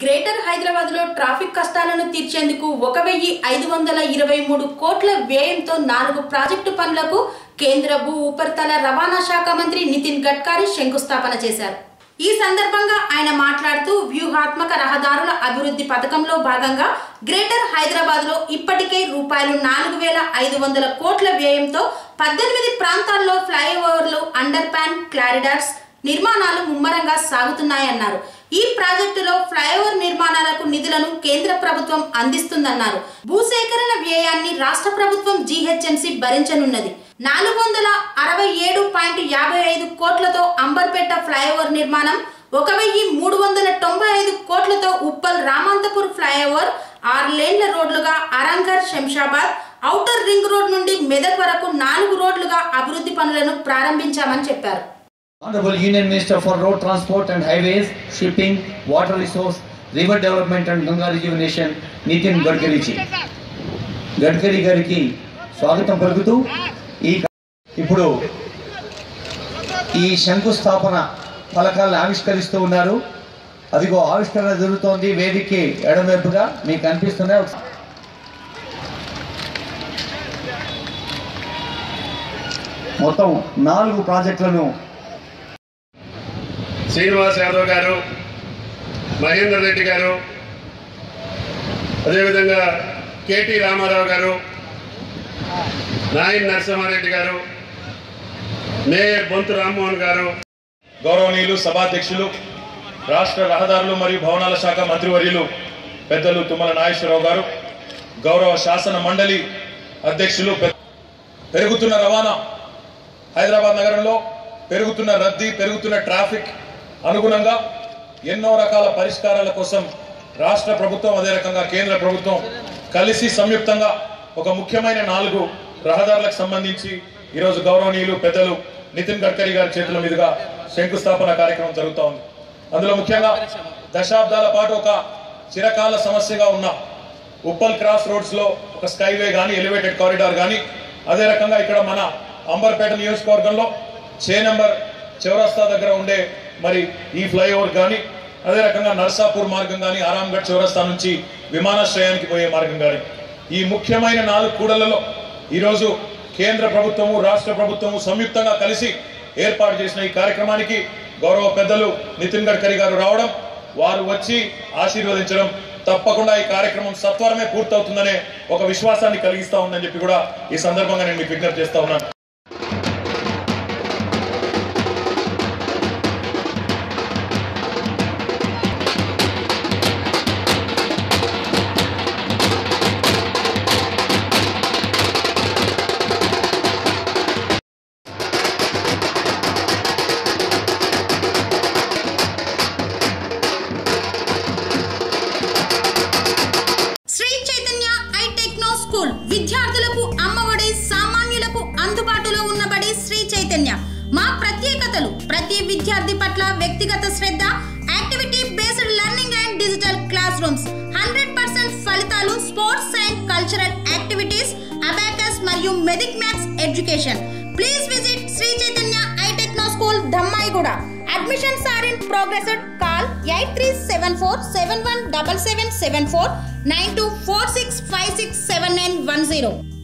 greater Hyderabad లో traffic కష్టాలను తీర్చేందుకు ఒక వెయ్యి ఐదు వందల ఇరవై మూడు కోట్ల వ్యయంతో నాలుగు ప్రాజెక్టు పనులకు కేంద్ర భూ ఉపరితల రవాణా శాఖ మంత్రి నితిన్ గడ్కరీ శంకుస్థాపన చేశారు ఈ సందర్భంగా ఆయన మాట్లాడుతూ వ్యూహాత్మక రహదారుల అభివృద్ధి పథకంలో భాగంగా గ్రేటర్ హైదరాబాద్ లో ఇప్పటికే రూపాయలు నాలుగు వేల ఐదు వందల కోట్ల వ్యయంతో పద్దెనిమిది ప్రాంతాల్లో ఫ్లైఓవర్లు అండర్ పాన్ క్లారిడార్స్ నిర్మాణాలు ముమ్మరంగా సాగుతున్నాయన్నారు ఈ ప్రాజెక్టులో ఫ్లైఓవర్ నిర్మాణాలకు నిధులను కేంద్ర ప్రభుత్వం అందిస్తుందన్నారు భూసేకరణ వ్యయాన్ని రాష్ట్ర ప్రభుత్వం జీహెచ్ఎంసీ భరించనున్నది నాలుగు వందల అరవై ఏడు పాయింట్ యాభై ఐదు కోట్లతో అంబర్పేట ఫ్లైఓవర్ నిర్మాణం ఒక వెయ్యి మూడు వందల తొంభై ఐదు కోట్లతో ఉప్పల్ రామంతపూర్ ఫ్లైఓవర్ ఆరు లేన్ల రోడ్లుగా Aramghar Shamshabad outer ring road నుండి మెదక్ వరకు నాలుగు రోడ్లుగా అభివృద్ధి పనులను ప్రారంభించామని చెప్పారు Honorable Union Minister for Road Transport and Highways, Shipping, Water Resource, River Development and Ganga Rejuvenation, Nitin Gadkari ji Gadkari గారికి స్వాగతం పలుకుతూ ఈ ఇప్పుడు ఈ శంకుస్థాపన ఫలకాలను ఆవిష్కరిస్తూ ఉన్నారు అదిగో ఆవిష్కరణ జరుగుతోంది వేదికకి ఎడమవైపుగా మీకు కనిపిస్తున్నాయి ఒకసారి మొత్తం నాలుగు ప్రాజెక్టులను శ్రీనివాస్ యాదవ్ గారు మహేందర్ రెడ్డి గారు అదేవిధంగా కేటీ రామారావు గారు నాయన్ నరసింహారెడ్డి గారు మేయర్ బొంతు రామ్మోహన్ గారు గౌరవనీయులు సభాధ్యక్షులు రాష్ట్ర రహదారులు మరియు భవనాల శాఖ మంత్రివర్యులు పెద్దలు తుమ్మల నాగేశ్వరరావు గారు గౌరవ శాసన మండలి అధ్యక్షులు పె- పెరుగుతున్న రవాణా హైదరాబాద్ నగరంలో పెరుగుతున్న రద్దీ పెరుగుతున్న ట్రాఫిక్ అనుగుణంగా ఎన్నో రకాల పరిష్కారాల కోసం రాష్ట్ర ప్రభుత్వం అదే రకంగా కేంద్ర ప్రభుత్వం కలిసి సంయుక్తంగా ఒక ముఖ్యమైన నాలుగు రహదారులకు సంబంధించి ఈరోజు గౌరవనీయులు పెద్దలు నితిన్ గడ్కరీ గారి చేతుల మీదుగా శంకుస్థాపన కార్యక్రమం జరుగుతూ ఉంది అందులో ముఖ్యంగా దశాబ్దాల పాటు ఒక చిరకాల సమస్యగా ఉన్న ఉప్పల్ క్రాస్ రోడ్స్ లో ఒక స్కైవే కానీ ఎలివేటెడ్ కారిడార్ కానీ అదే రకంగా ఇక్కడ మన అంబర్పేట నియోజకవర్గంలో చే నంబర్ చౌరస్తా దగ్గర ఉండే మరి ఈ ఫ్లైఓవర్ కానీ అదే రకంగా నర్సాపూర్ మార్గం కానీ ఆరాంగఢ్ చౌరస్తా నుంచి విమానాశ్రయానికి పోయే మార్గం కానీ ఈ ముఖ్యమైన నాలుగు కూడళ్లలో ఈరోజు కేంద్ర ప్రభుత్వము రాష్ట్ర ప్రభుత్వము సంయుక్తంగా కలిసి ఏర్పాటు చేసిన ఈ కార్యక్రమానికి గౌరవ పెద్దలు నితిన్ గడ్కరీ గారు రావడం వారు వచ్చి ఆశీర్వదించడం తప్పకుండా ఈ కార్యక్రమం సత్వరమే పూర్తవుతుందనే ఒక విశ్వాసాన్ని కలిగిస్తా ఉందని చెప్పి కూడా ఈ సందర్భంగా నేను మీకు విజ్ఞప్తి చేస్తా ఉన్నాను Sri Chaitanya e techno school విద్యార్థులకు అమ్మఒడి సామాన్యులకు అందుబాటులో ఉన్నబడి శ్రీ చైతన్య మా ప్రత్యేకతలు ప్రతి విద్యార్థి పట్ల వ్యక్తిగత శ్రద్ధ activity based learning and digital class rooms hundred percent ఫలితాలు sports and cultural activities abacus మరియు Vedic maths education please visit Sri Chaitanya e techno school Dammaiguda admissions are in progress call eight three seven four seven one double seven seven four nine two four six five six seven nine one zero